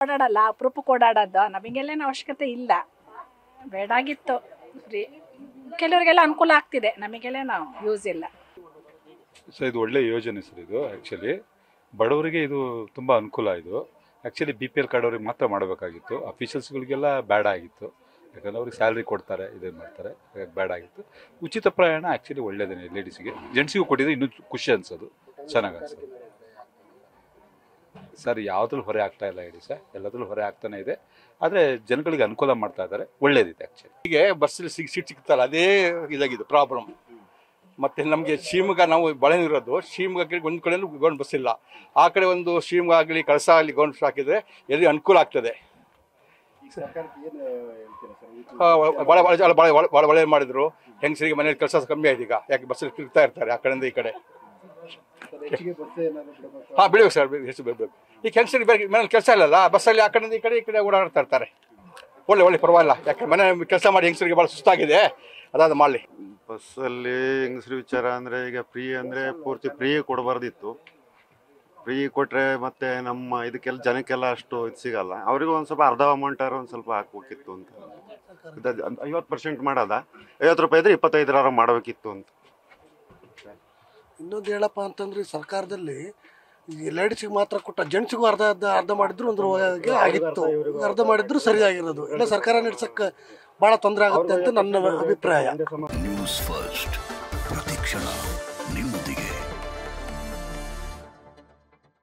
ಓಡಾಡಲ್ಲ ಅಪರೂಪಕ್ಕೆ ಓಡಾಡೋದು ನಮಗೆಲ್ಲೇನು ಅವಶ್ಯಕತೆ ಇಲ್ಲ ಬೇಡಾಗಿತ್ತು ಫ್ರೀ ಕೆಲವರಿಗೆಲ್ಲ ಅನುಕೂಲ ಆಗ್ತಿದೆ ನಮಗೆಲ್ಲೇನು ಯೂಸ್ ಇಲ್ಲ ಸೊ ಇದು ಒಳ್ಳೆ ಯೋಜನೆ ಸರ್ ಇದು ಆ್ಯಕ್ಚುಲಿ ಬಡವರಿಗೆ ಇದು ತುಂಬ ಅನುಕೂಲ ಇದು actually B P L card ಅವ್ರಿಗೆ ಮಾತ್ರ ಮಾಡಬೇಕಾಗಿತ್ತು ಅಫಿಷಿಯಲ್ಸ್ಗಳಿಗೆಲ್ಲ ಬೇಡ ಆಗಿತ್ತು ಯಾಕಂದ್ರೆ ಅವ್ರಿಗೆ ಸ್ಯಾಲ್ರಿ ಕೊಡ್ತಾರೆ ಇದನ್ನು ಮಾಡ್ತಾರೆ ಹಾಗಾಗಿ ಬೇಡ ಆಗಿತ್ತು ಉಚಿತ ಪ್ರಯಾಣ ಆ್ಯಕ್ಚುಲಿ ಒಳ್ಳೇದೇನೆ ಲೇಡೀಸಿಗೆ ಜೆಂಟ್ಸಿಗೂ ಕೊಟ್ಟಿದ್ರೆ ಇನ್ನೂ ಖುಷಿ ಅನ್ಸೋದು ಚೆನ್ನಾಗಿ ಅನ್ಸೋದು ಸರ್ ಯಾವುದ್ರಲ್ಲೂ ಹೊರೆ ಆಗ್ತಾ ಇಲ್ಲ ಹೇಳಿ ಸರ್ ಎಲ್ಲದ್ರಲ್ಲೂ ಹೊರೆ ಆಗ್ತಾನೆ ಇದೆ ಆದರೆ ಜನಗಳಿಗೆ ಅನುಕೂಲ ಮಾಡ್ತಾ ಇದ್ದಾರೆ ಒಳ್ಳೇದಿದೆ ಆ್ಯಕ್ಚುಲಿ ಹೀಗೆ ಬಸ್ಸಲ್ಲಿ ಸಿಗ್ ಸೀಟ್ ಸಿಗ್ತಲ್ಲ ಅದೇ ಇದಾಗಿದೆ ಪ್ರಾಬ್ಲಮ್ ಮತ್ತೆ ನಮಗೆ ಶಿವಮೊಗ್ಗ ನಾವು ಇರೋದು ಶಿವಮೊಗ್ಗಕ್ಕೆ ಒಂದು ಕಡೆ ಗೌರ್ಮೆಂಟ್ ಬಸ್ ಇಲ್ಲ ಆ ಕಡೆ ಒಂದು ಶಿವಮೊಗ್ಗ ಆಗಲಿ ಕಳಸ ಆಗಲಿ ಗೌರ್ಮೆಂಟ್ ಬಸ್ ಹಾಕಿದ್ರೆ ಎಲ್ಲಿ ಅನುಕೂಲ ಆಗ್ತದೆ ಆ, ಭಾಳ ಭಾಳ ಭಾಳ ಭಾಳ ಭಾಳ ಭಾಳ ಒಳ್ಳೆ ಮಾಡಿದ್ರು ಹೆಂಗಸರಿಗೆ ಮನೇಲಿ ಕೆಲಸ ಕಮ್ಮಿ ಆಯ್ತು ಈಗ ಯಾಕೆ ಬಸ್ಸಲ್ಲಿ ತಿರುಗ್ತಾ ಇರ್ತಾರೆ ಆ ಕಡೆಯಿಂದ ಈ ಕಡೆ ಹಾಂ ಬಿಡ್ಬೇಕು ಸರ್ ಹೆಚ್ಚು ಬಿಡಬೇಕು ಈಗ ಹೆಂಗಸರಿಗೆ ಬೇರೆ ಮನೇಲಿ ಕೆಲಸ ಇಲ್ಲಲ್ಲ ಬಸ್ಸಲ್ಲಿ ಆ ಕಡೆಯಿಂದ ಈ ಕಡೆ ಈ ಕಡೆ ಓಡಾಡ್ತಾ ಇರ್ತಾರೆ ಒಳ್ಳೆ ಒಳ್ಳೆ ಪರವಾಗಿಲ್ಲ ಯಾಕೆ ಮನೆ ಕೆಲಸ ಮಾಡಿ ಹೆಂಗಸರಿಗೆ ಭಾಳ ಸುಸ್ತಾಗಿದೆ ಅದಾದ ಮಾಡಲಿ ಬಸ್ಸಲ್ಲಿ ಹೆಂಗಸ್ರ ವಿಚಾರ ಅಂದ್ರೆ ಈಗ ಫ್ರೀ ಅಂದ್ರೆ ಪೂರ್ತಿ ಫ್ರೀ ಕೊಡಬಾರ್ದಿತ್ತು ಫ್ರೀ ಕೊಟ್ರೆ ಮತ್ತೆ ನಮ್ಮ ಇದಕ್ಕೆಲ್ಲ ಜನಕ್ಕೆಲ್ಲ ಅಷ್ಟು ಇದು ಸಿಗಲ್ಲ ಅವ್ರಿಗೂ ಒಂದ್ ಸ್ವಲ್ಪ ಅರ್ಧ ಅಮೌಂಟ್ ಆದ್ರೂ ಒಂದ್ ಸ್ವಲ್ಪ ಹಾಕ್ಬೇಕಿತ್ತು ಅಂತ ಐವತ್ತು ಪರ್ಸೆಂಟ್ ಮಾಡೋದ ಐವತ್ತು ರೂಪಾಯಿ ಇದ್ರೆ ಇಪ್ಪತ್ತೈದರ ಮಾಡಬೇಕಿತ್ತು ಅಂತ ಇನ್ನೊಂದು ಹೇಳಪ್ಪ ಅಂತಂದ್ರೆ ಈ ಸರ್ಕಾರದಲ್ಲಿ ಈ ಲೇಡೀಸ್ಗೆ ಮಾತ್ರ ಕೊಟ್ಟ ಜೆಂಟ್ಸಿಗೂ ಅರ್ಧ ಅರ್ಧ ಅರ್ಧ ಮಾಡಿದ್ರು ಒಂದು ಆಗಿತ್ತು ಅರ್ಧ ಮಾಡಿದ್ರು ಸರಿಯಾಗಿರೋದು ಇಲ್ಲ ಸರ್ಕಾರ ನಡೆಸಕ್ಕೆ ಬಹಳ ತೊಂದರೆ ಆಗುತ್ತೆ ಅಂತ ನನ್ನ ಅಭಿಪ್ರಾಯ ನ್ಯೂಸ್ ಫಸ್ಟ್ ಪ್ರತಿಕ್ಷಣ